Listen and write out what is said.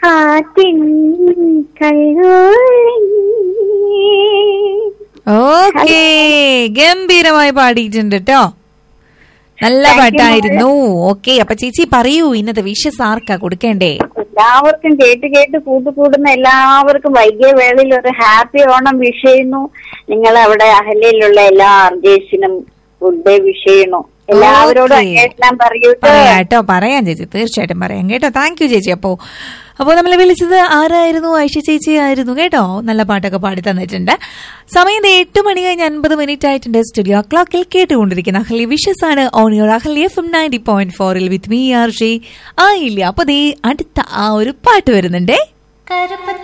കാറ്റിൻ കൈകൊള്ളി ഓക്കേ ഗംഭീരമായി പാടിയിട്ടുണ്ട് കേട്ടോ നല്ല Thank you, പാട്ടായിരുന്നു ഓക്കെ അപ്പൊ ചേച്ചി പറയൂ ഇന്നത്തെ വിഷസ് ആർക്കാ കൊടുക്കേണ്ടേ എല്ലാവർക്കും കേട്ട് കേട്ട് കൂട്ടുകൂടുന്ന എല്ലാവർക്കും വൈകിയ വേളയിൽ ഒരു ഹാപ്പി ഓണം വിഷ് ചെയ്യുന്നു നിങ്ങൾ അവിടെ അഹല്യയിലുള്ള എല്ലാ അർജേഷനും ഫുഡ് വിഷ് ചെയ്യുന്നു എല്ലാവരോടും Okay. അന്വേഷണം പറയൂ ട്ടോ. പറയാം കേട്ടോ പറയാം ചേച്ചി തീർച്ചയായിട്ടും പറയാം കേട്ടോ താങ്ക് യു ചേച്ചി അപ്പോ അപ്പോ നമ്മളെ വിളിച്ചത് ആരായിരുന്നു ഐഷ ചേച്ചി ആയിരുന്നു കേട്ടോ നല്ല പാട്ടൊക്കെ പാടി തന്നിട്ടുണ്ട് സമയം ദേ എട്ട് മണി കഴിഞ്ഞ് അൻപത് മിനിറ്റ് ആയിട്ടുണ്ട് സ്റ്റുഡിയോ ക്ലോക്കിൽ കേട്ടുകൊണ്ടിരിക്കുന്ന അഹല്യ വിഷസ് ആണ് on your Ahalya F M ninety point ഫോറിൽ വിത്ത് മീ ആർ ജെ ആയില്ല അപ്പൊ ദേ അടുത്ത ആ ഒരു പാട്ട് വരുന്നുണ്ടേ